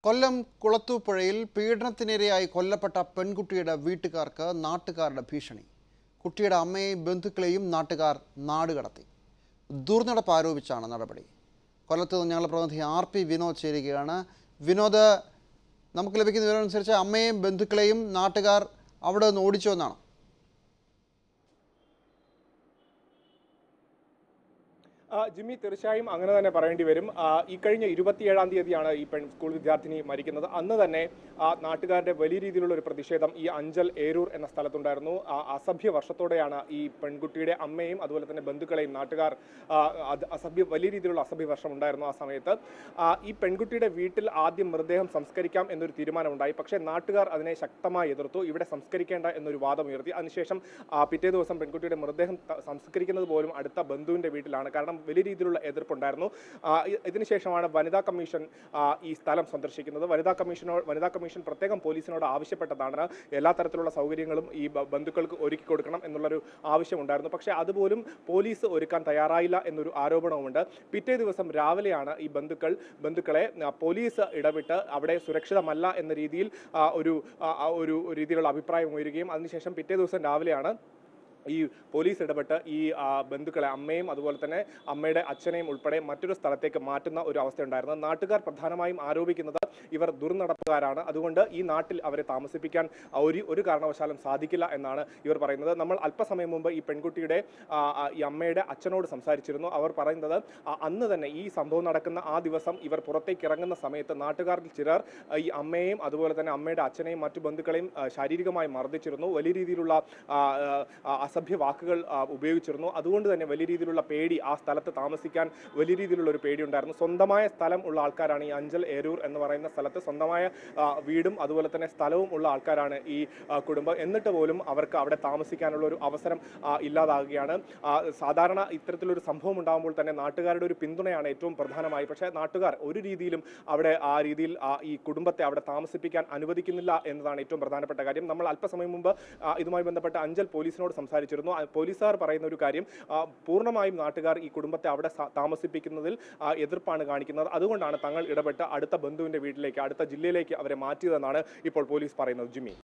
കൊല്ലം കുളത്തൂപ്പുഴയിൽ പീഡനത്തിനിരയായി കൊല്ലപ്പെട്ട പെൺകുട്ടിയുടെ വീട്ടുകാർക്ക് നാട്ടുകാരുടെ ഭീഷണി കുട്ടിയുടെ അമ്മയെയും ബന്ധുക്കളെയും നാട്ടുകാർ നാടുകടത്തി ദുർനടപ്പ് ആരോപിച്ചാണ് നടപടി കൊല്ലത്ത് നിന്ന് ഞങ്ങളുടെ പ്രതിനിധി ആർ പി വിനോദ് ചേരുകയാണ് വിനോദ് നമുക്ക് ലഭിക്കുന്ന വിവരം അനുസരിച്ച് അമ്മയെയും ബന്ധുക്കളെയും നാട്ടുകാർ അവിടെ നിന്ന് ഓടിച്ചു എന്നാണ് ആ, ജിമ്മി തീർച്ചയായും അങ്ങനെ തന്നെ പറയേണ്ടി വരും ആ, ഈ കഴിഞ്ഞ ഇരുപത്തിയേഴാം തീയതിയാണ് ഈ പെൺ സ്കൂൾ വിദ്യാർത്ഥിനി മരിക്കുന്നത് അന്ന് തന്നെ ആ, നാട്ടുകാരുടെ വലിയ രീതിയിലുള്ള ഒരു പ്രതിഷേധം ഈ അഞ്ചൽ ഏരൂർ എന്ന സ്ഥലത്തുണ്ടായിരുന്നു ആ, അസഭ്യ വർഷത്തോടെയാണ് ഈ പെൺകുട്ടിയുടെ അമ്മയും അതുപോലെ തന്നെ ബന്ധുക്കളെയും നാട്ടുകാർ ആ, അത് അസഭ്യ വലിയ രീതിയിലുള്ള അസഭ്യ വർഷം ഉണ്ടായിരുന്നു ആ സമയത്ത് ആ, ഈ പെൺകുട്ടിയുടെ വീട്ടിൽ ആദ്യം മൃതദേഹം സംസ്കരിക്കാം എന്നൊരു തീരുമാനമുണ്ടായി പക്ഷേ നാട്ടുകാർ അതിനെ ശക്തമായി എതിർത്തു ഇവിടെ സംസ്കരിക്കേണ്ട എന്നൊരു വാദം ഉയർത്തി അതിനുശേഷം ആ, പിറ്റേ ദിവസം പെൺകുട്ടിയുടെ മൃതദേഹം ത- സംസ്കരിക്കുന്നത് പോലും അടുത്ത ബന്ധുവിന്റെ വീട്ടിലാണ് കാരണം വലിയ രീതിയിലുള്ള എതിർപ്പുണ്ടായിരുന്നു ആ, ഇ- ഇതിനുശേഷമാണ് വനിതാ കമ്മീഷൻ ആ, ഈ സ്ഥലം സന്ദർശിക്കുന്നത് വനിതാ കമ്മീഷനോ വനിതാ കമ്മീഷൻ പ്രത്യേകം പോലീസിനോട് ആവശ്യപ്പെട്ടതാണ് എല്ലാ തരത്തിലുള്ള സൗകര്യങ്ങളും ഈ ബ- ബന്ധുക്കൾക്ക് ഒരുക്കി കൊടുക്കണം എന്നുള്ളൊരു ആവശ്യമുണ്ടായിരുന്നു പക്ഷേ അതുപോലും പോലീസ് ഒരുക്കാൻ തയ്യാറായില്ല എന്നൊരു ആരോപണവുമുണ്ട് പിറ്റേ ദിവസം രാവിലെയാണ് ഈ ബന്ധുക്കൾ ബന്ധുക്കളെ ആ, പോലീസ് ഇടപെട്ട് അവിടെ സുരക്ഷിതമല്ല എന്ന രീതിയിൽ ആ, ഒരു ആ, ആ, ഒരു ഒരു രീതിയിലുള്ള അഭിപ്രായം ഉയരുകയും അതിനുശേഷം പിറ്റേ ദിവസം രാവിലെയാണ് ഈ പോലീസ് ഇടപെട്ട് ഈ ആ, ബന്ധുക്കളെ അമ്മയും അതുപോലെ തന്നെ അമ്മയുടെ അച്ഛനെയും ഉൾപ്പെടെ മറ്റൊരു സ്ഥലത്തേക്ക് മാറ്റുന്ന ഒരു അവസ്ഥയുണ്ടായിരുന്നു നാട്ടുകാർ പ്രധാനമായും ആരോപിക്കുന്നത് ഇവർ ദുർനടപ്പുകാരാണ് അതുകൊണ്ട് ഈ നാട്ടിൽ അവരെ താമസിപ്പിക്കാൻ ഒരു ഒരു കാരണവശാലും സാധിക്കില്ല എന്നാണ് ഇവർ പറയുന്നത് നമ്മൾ അല്പസമയം മുമ്പ് ഈ പെൺകുട്ടിയുടെ ആ, ആ, ഈ അമ്മയുടെ അച്ഛനോട് സംസാരിച്ചിരുന്നു അവർ പറയുന്നത് ആ, അന്ന് തന്നെ ഈ സംഭവം നടക്കുന്ന ആ ദിവസം ഇവർ പുറത്തേക്ക് ഇറങ്ങുന്ന സമയത്ത് നാട്ടുകാരിൽ ചിലർ ആ, ഈ അമ്മയെയും അതുപോലെ തന്നെ അമ്മയുടെ അച്ഛനെയും മറ്റു ബന്ധുക്കളെയും ആ, ശാരീരികമായി മർദ്ദിച്ചിരുന്നു വലിയ രീതിയിലുള്ള ആ, ആ, അസഭ്യ വാക്കുകൾ ആ, ഉപയോഗിച്ചിരുന്നു അതുകൊണ്ട് തന്നെ വലിയ രീതിയിലുള്ള പേടി ആ സ്ഥലത്ത് താമസിക്കാൻ വലിയ രീതിയിലുള്ള ഒരു പേടി ഉണ്ടായിരുന്നു സ്വന്തമായ സ്ഥലം ഉള്ള ആൾക്കാരാണ് ഈ അഞ്ചൽ ഏരൂർ എന്ന് പറയുന്ന സ്ഥലത്ത് സ്വന്തമായ ആ, വീടും അതുപോലെ തന്നെ സ്ഥലവും ഉള്ള ആൾക്കാരാണ് ഈ ആ, കുടുംബം എന്നിട്ട് പോലും അവർക്ക് അവിടെ താമസിക്കാനുള്ള ഒരു അവസരം ആ, ഇല്ലാതാകുകയാണ് ആ, സാധാരണ ഇത്തരത്തിലൊരു സംഭവം ഉണ്ടാകുമ്പോൾ തന്നെ നാട്ടുകാരുടെ ഒരു പിന്തുണയാണ് ഏറ്റവും പ്രധാനമായി പക്ഷേ നാട്ടുകാർ ഒരു രീതിയിലും അവിടെ ആ രീതിയിൽ ആ, ഈ കുടുംബത്തെ അവിടെ താമസിപ്പിക്കാൻ അനുവദിക്കുന്നില്ല എന്നതാണ് ഏറ്റവും പ്രധാനപ്പെട്ട കാര്യം നമ്മൾ അല്പസമയം മുമ്പ് ആ, ഇതുമായി ബന്ധപ്പെട്ട് അഞ്ചൽ പോലീസിനോട് സംസാരിച്ചിരുന്നു ആ, പോലീസുകാർ പറയുന്ന ഒരു കാര്യം ആ, പൂർണ്ണമായും നാട്ടുകാർ ഈ കുടുംബത്തെ അവിടെ സ- താമസിപ്പിക്കുന്നതിൽ ആ, എതിർപ്പാണ് കാണിക്കുന്നത് അതുകൊണ്ടാണ് തങ്ങൾ ഇടപെട്ട് അടുത്ത ബന്ധുവിന്റെ വീട്ടിലേക്ക് അടുത്ത ജില്ലയിലേക്ക് അവരെ മാറ്റിയതെന്നാണ് ഇപ്പോൾ പോലീസ് പറയുന്നത് ജിമ്മി